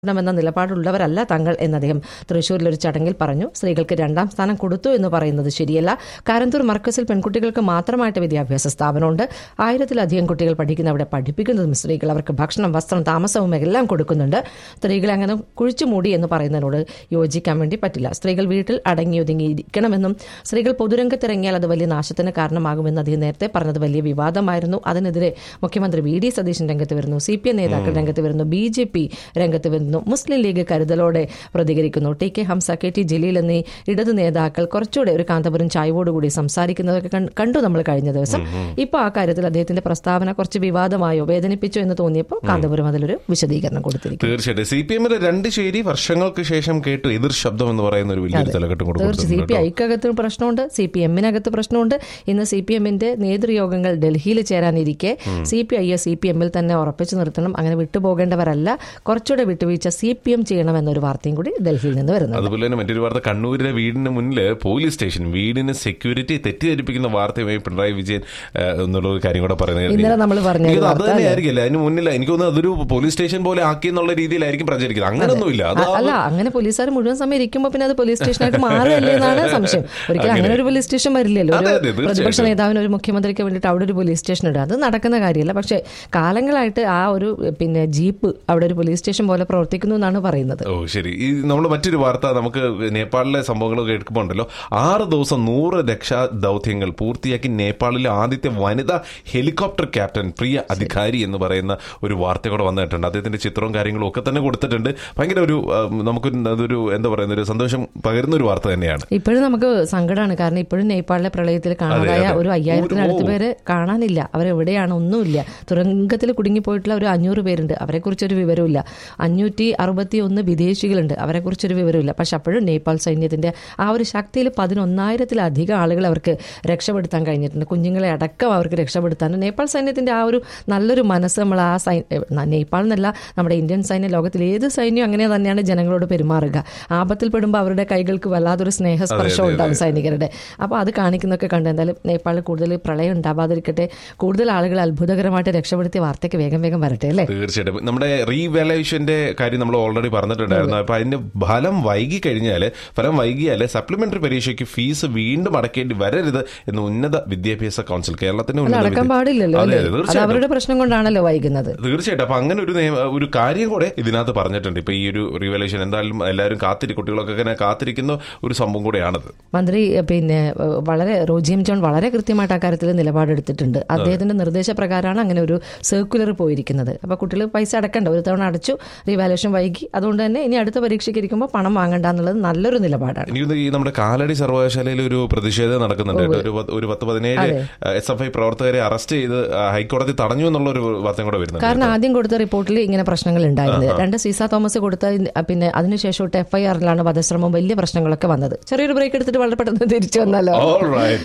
ണമെന്ന നിലപാടുള്ളവരല്ല തങ്ങൾ എന്ന് അദ്ദേഹം തൃശൂരിൽ ഒരു ചടങ്ങിൽ പറഞ്ഞു സ്ത്രീകൾക്ക് രണ്ടാം സ്ഥാനം കൊടുത്തു എന്ന് പറയുന്നത് ശരിയല്ല കാരന്തൂർ മർക്കസിൽ പെൺകുട്ടികൾക്ക് മാത്രമായിട്ട് വിദ്യാഭ്യാസ സ്ഥാപനമുണ്ട് ആയിരത്തിലധികം കുട്ടികൾ പഠിക്കുന്ന അവിടെ പഠിപ്പിക്കുന്നതും സ്ത്രീകൾ അവർക്ക് ഭക്ഷണം വസ്ത്രം താമസവും എല്ലാം കൊടുക്കുന്നുണ്ട് സ്ത്രീകളെ അങ്ങനെ കുഴിച്ചു മൂടി എന്ന് പറയുന്നതിനോട് യോജിക്കാൻ വേണ്ടി പറ്റില്ല സ്ത്രീകൾ വീട്ടിൽ അടങ്ങി ഒതുങ്ങി ഇരിക്കണമെന്നും സ്ത്രീകൾ പൊതുരംഗത്തിറങ്ങിയാൽ അത് വലിയ നാശത്തിന് കാരണമാകുമെന്ന് അദ്ദേഹം നേരത്തെ പറഞ്ഞത് വലിയ വിവാദമായിരുന്നു അതിനെതിരെ മുഖ്യമന്ത്രി വി ഡി സതീശൻ രംഗത്ത് വരുന്നു സി പി എം നേതാക്കൾ രംഗത്ത് വരുന്നു ബി ജെ പി രംഗത്ത് വരുന്നു മുസ്ലിം ലീഗ് കരുതലോടെ പ്രതികരിക്കുന്നു T K Hamza K T Jaleel എന്നീ ഇടതു നേതാക്കൾ കുറച്ചുകൂടെ ഒരു കാന്തപുരം ചായവോടുകൂടി സംസാരിക്കുന്നതൊക്കെ കൺ- കണ്ടു നമ്മൾ കഴിഞ്ഞ ദിവസം ഇപ്പോൾ ആ കാര്യത്തിൽ അദ്ദേഹത്തിന്റെ പ്രസ്താവന കുറച്ച് വിവാദമായോ വേദനിപ്പിച്ചോ എന്ന് തോന്നിയപ്പോൾ കാന്തപുരം അതിലൊരു വിശദീകരണം കൊടുത്തിരിക്കുന്നു തീർച്ചയായിട്ടും സി പി എമ്മിന്റെ രണ്ട് ശരി വർഷങ്ങൾക്ക് ശേഷം കേട്ടു എതിർ ശബ്ദം എന്ന് പറയുന്ന ഒരു വലിയൊരു തലക്കെട്ടും കൂടെ തീർച്ചയായും സി കൊടുത്തിട്ടുണ്ട് പി ഐക്കകത്ത് പ്രശ്നമുണ്ട് സി പി എമ്മിനകത്ത് പ്രശ്നമുണ്ട് ഇന്ന് സി പി എമ്മിന്റെ നേതൃയോഗങ്ങൾ ഡൽഹിയിൽ ചേരാനിരിക്കെ സി പി ഐയെ സി പി എമ്മിൽ തന്നെ ഉറപ്പിച്ചു നിർത്തണം അങ്ങനെ വിട്ടുപോകേണ്ടവരല്ല കുറച്ചുകൂടെ വിട്ടുവീഴ്ച സി പി എം ചെയ്യണമെന്നൊരു വാർത്തയും കൂടി ഡൽഹിയിൽ നിന്ന് വരുന്നുണ്ട് അതുപോലെ തന്നെ മറ്റൊരു വാർത്ത കണ്ണൂരിലെ വീടിന് മുന്നിൽ പോലീസ് സ്റ്റേഷൻ വീടിന് സെക്യൂരിറ്റി തെറ്റിദ്ധരിപ്പിക്കുന്ന വാർത്തയുമായി പിണറായി വിജയൻ ആ, എന്നുള്ള ഒരു കാര്യം കൂടെ പറയുന്നത് ഇന്നലെ നമ്മൾ പറഞ്ഞ ഒരു അത് വാർത്ത തന്നെ അല്ലേ? ആയിരിക്കില്ല അതിന് മുന്നിൽ എനിക്ക് തോന്നുന്നു അതൊരു പോലീസ് സ്റ്റേഷൻ പോലെ ആക്കി എന്നുള്ള രീതിയിലായിരിക്കും പ്രചരിക്കുന്നത് അങ്ങനൊന്നുമില്ല അത് അ- അല്ല അങ്ങനെ പോലീസുകാർ മുഴുവൻ സമയം ഇരിക്കുമ്പോൾ പിന്നെ അത് പോലീസ് സ്റ്റേഷനായിട്ട് മാറുകയല്ലേ എന്നാണ് സംശയം ഒരിക്കലും അങ്ങനെ ഒരു പോലീസ് സ്റ്റേഷൻ വരില്ലല്ലോ അതെ, ഒരു അതെ, തീർച്ചയായിട്ടും. പ്രതിപക്ഷ നേതാവിന് ഒരു മുഖ്യമന്ത്രിക്ക് വേണ്ടിയിട്ട് അവിടെ ഒരു പോലീസ് സ്റ്റേഷൻ ഉണ്ട് അത് നടക്കുന്ന കാര്യമല്ല പക്ഷേ കാലങ്ങളായിട്ട് ആ ഒരു പിന്നെ ജീപ്പ് അവിടെ ഒരു പോലീസ് സ്റ്റേഷൻ പോലെ പ്രവർത്തിക്കുന്നു എന്നാണ് പറയുന്നത് ഓ ശരി ഈ നമ്മൾ മറ്റൊരു വാർത്ത നമുക്ക് നേപ്പാളിലെ സംഭവങ്ങൾ കേൾക്കുമ്പോൾ ഉണ്ടല്ലോ ആറ് ദിവസം നൂറ് രക്ഷാ ദൗത്യങ്ങൾ പൂർത്തിയാക്കി നേപ്പാളിലെ ആദ്യത്തെ വനിതാ ഹെലികോപ്റ്റർ ക്യാപ്റ്റൻ പ്രിയ അധികാരി എന്ന് പറയുന്ന ഒരു വാർത്ത കൂടെ വന്നിട്ടുണ്ട് അദ്ദേഹത്തിന്റെ ചിത്രവും കാര്യങ്ങളും ഒക്കെ തന്നെ കൊടുത്തിട്ടുണ്ട് ഭയങ്കര ഒരു ആ, നമുക്കൊരു അതൊരു എന്താ പറയുന്ന ഒരു സന്തോഷം പകരുന്ന ഒരു വാർത്ത തന്നെയാണ് ഇപ്പോഴും നമുക്ക് സങ്കടമാണ് കാരണം ഇപ്പോഴും നേപ്പാളിലെ പ്രളയത്തിൽ കാണാതായ അതെ. ഒരു അയ്യായിരത്തിനടുത്ത് ഒരു- ഓ. പേര് കാണാനില്ല അവരെവിടെയാണ് ഒന്നുമില്ല തുരങ്കത്തിൽ കുടുങ്ങിപ്പോയിട്ടുള്ള ഒരു അഞ്ഞൂറ് പേരുണ്ട് അവരെക്കുറിച്ചൊരു വിവരമില്ല അഞ്ഞൂറ്റി അറുപത്തി ഒന്ന് വിദേശികളുണ്ട് അവരെക്കുറിച്ചൊരു വിവരമില്ല പക്ഷെ അപ്പോഴും നേപ്പാൾ സൈന്യത്തിന്റെ ആ ഒരു ശക്തിയിൽ പതിനൊന്നായിരത്തിലധികം ആളുകൾ അവർക്ക് രക്ഷപ്പെടുത്താൻ കഴിഞ്ഞിട്ടുണ്ട് കുഞ്ഞുങ്ങളെ അടക്കം അവർക്ക് രക്ഷപ്പെടുത്താൻ നേപ്പാൾ സൈന്യത്തിന്റെ ആ ഒരു നല്ലൊരു മനസ്സ് നമ്മൾ ആ സൈ നേപ്പാൾ എന്നല്ല നമ്മുടെ ഇന്ത്യൻ സൈന്യം ലോകത്തിലെ ഏത് സൈന്യം അങ്ങനെ തന്നെയാണ് ജനങ്ങളോട് പെരുമാറുക ആപത്തിൽ പെടുമ്പോൾ അവരുടെ കൈകൾക്ക് വല്ലാതൊരു സ്നേഹസ്പർശം ഉണ്ടാവും സൈനികരുടെ അപ്പോൾ അത് കാണിക്കുന്നൊക്കെ കണ്ട് എന്തായാലും നേപ്പാളിൽ കൂടുതൽ പ്രളയം ഉണ്ടാവാതിരിക്കട്ടെ കൂടുതൽ ആളുകൾ അത്ഭുതകരമായിട്ട് രക്ഷപ്പെടുത്തിയ വാർത്തയ്ക്ക് വേഗം വേഗം വരട്ടെ അല്ലേ തീർച്ചയായിട്ടും നമ്മുടെ റീവാലുവേഷന്റെ കാര്യം നമ്മൾ ഓൾറെഡി പറഞ്ഞിട്ടുണ്ടായിരുന്നു അപ്പൊ അതിന്റെ ഫലം വൈകി കഴിഞ്ഞാൽ ഫലം വൈകിയാൽ സപ്ലിമെന്ററി പരീക്ഷയ്ക്ക് ഫീസ് വീണ്ടും അടക്കേണ്ടി വരരുത് എന്ന് ഉന്നത വിദ്യാഭ്യാസ കൗൺസിൽ കേരളത്തിന്റെ അല്ല ഉന്നത അടക്കാൻ വിദ്യ- പാടില്ലല്ലോ അതെ, അല്ലേ അതെ, അത് തീർച്ചയായിട്ടും അവരുടെ പ്രശ്നം കൊണ്ടാണല്ലോ വൈകുന്നത് തീർച്ചയായിട്ടും അപ്പൊ അങ്ങനെ ഒരു നിയമ ഒരു കാര്യം കൂടെ ഇതിനകത്ത് പറഞ്ഞിട്ടുണ്ട് ഇപ്പൊ ഈ ഒരു റിവലേഷൻ എന്തായാലും എല്ലാവരും കാത്തിരി കുട്ടികളൊക്കെ ഇങ്ങനെ കാത്തിരിക്കുന്ന ഒരു സംഭവം കൂടെയാണത് മന്ത്രി എഹ്, പിന്നെ എഹ്, വളരെ റോജിയം ജോൺ വളരെ കൃത്യമായിട്ട് അക്കാര്യത്തിൽ നിലപാടെടുത്തിട്ടുണ്ട് അദ്ദേഹത്തിന്റെ നിർദ്ദേശപ്രകാരമാണ് അങ്ങനെ ഒരു സർക്കുലർ പോയിരിക്കുന്നത് അപ്പൊ കുട്ടികൾ പൈസ അടക്കണ്ട ഒരു തവണ അടച്ചു റീവാലുവേഷൻ വൈകി അതുകൊണ്ട് തന്നെ ഇനി അടുത്ത പരീക്ഷയ്ക്ക് ഇരിക്കുമ്പോൾ പണം വാങ്ങണ്ട എന്നുള്ളത് നല്ലൊരു നിലപാടാണ് എനിക്ക് തോന്നുന്നു ഈ നമ്മുടെ കാലടി സർവകലാശാലയിൽ ഒരു പ്രതിഷേധം നടക്കുന്നുണ്ട് കേട്ടോ. ഒരു പത്ത്- ഒരു പത്ത് പതിനേഴ് എസ് എഫ് ഐ പ്രവർത്തകരെ അറസ്റ്റ് ചെയ്ത് ആ, ഹൈക്കോടതി തടഞ്ഞു എന്നുള്ള ഒരു വാർത്തയും കൂടെ വരുന്നുണ്ട് കാരണം ആദ്യം കൊടുത്ത റിപ്പോർട്ടിൽ ഇങ്ങനെ പ്രശ്നങ്ങൾ ഉണ്ടായിരുന്നത് രണ്ട് സീസ തോമസ് കൊടുത്ത ഇൻ- പിന്നെ അതിനുശേഷം എഫ് ഐ ആറിലാണ് വധശ്രമം വലിയ പ്രശ്നങ്ങളൊക്കെ വന്നത് ചെറിയൊരു ബ്രേക്ക് എടുത്തിട്ട് വളരെ പെട്ടെന്ന് തിരിച്ചു വന്നല്ലോ All right.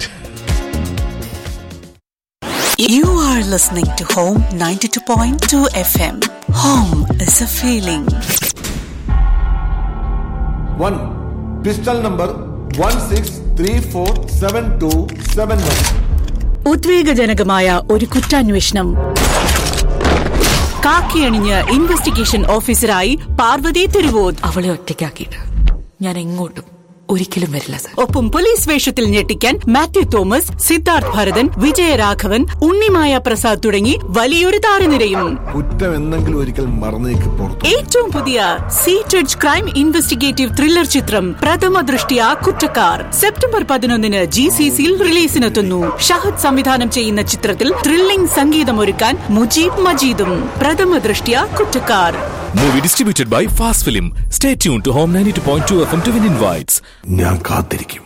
You are listening to Home 92.2 FM. Home is a feeling. one pistol number one six three four seven two seven one ഉദ്വേഗജനകമായ ഒരു കുറ്റാന്വേഷണം കാക്കിയണിഞ്ഞ് ഇൻവെസ്റ്റിഗേഷൻ ഓഫീസറായി പാർവതി തിരുവോത് അവളെ ഒറ്റയ്ക്കാക്കിയിട്ട് ഞാൻ എങ്ങോട്ടും ഒരിക്കലും വരില്ല സർ ഒപ്പം പോലീസ് വേഷത്തിൽ ഞെട്ടിക്കാൻ മാത്യു തോമസ് സിദ്ധാർത്ഥ് ഭരതൻ വിജയരാഘവൻ ഉണ്ണിമായ പ്രസാദ് തുടങ്ങി വലിയൊരു താരനിരയും കുറ്റം എന്തെങ്കിലും ഒരിക്കൽ മറന്നേക്ക് പുറത്തു ഏറ്റവും പുതിയ സീറ്റഡ് ക്രൈം ഇൻവെസ്റ്റിഗേറ്റീവ് ത്രില്ലർ ചിത്രം പ്രഥമ ദൃഷ്ടിയ കുറ്റക്കാർ സെപ്റ്റംബർ പതിനൊന്നിന് ജി സി സിയിൽ റിലീസിനെത്തുന്നു ഷഹദ് സംവിധാനം ചെയ്യുന്ന ചിത്രത്തിൽ ത്രില്ലിംഗ് സംഗീതമൊരുക്കാൻ മുജീബ് മജീദും പ്രഥമ Drishtya കുറ്റക്കാർ Movie distributed by Fast Film. Stay tuned to Home 92.2 FM to win invites. ഞാൻ കാത്തിരിക്കും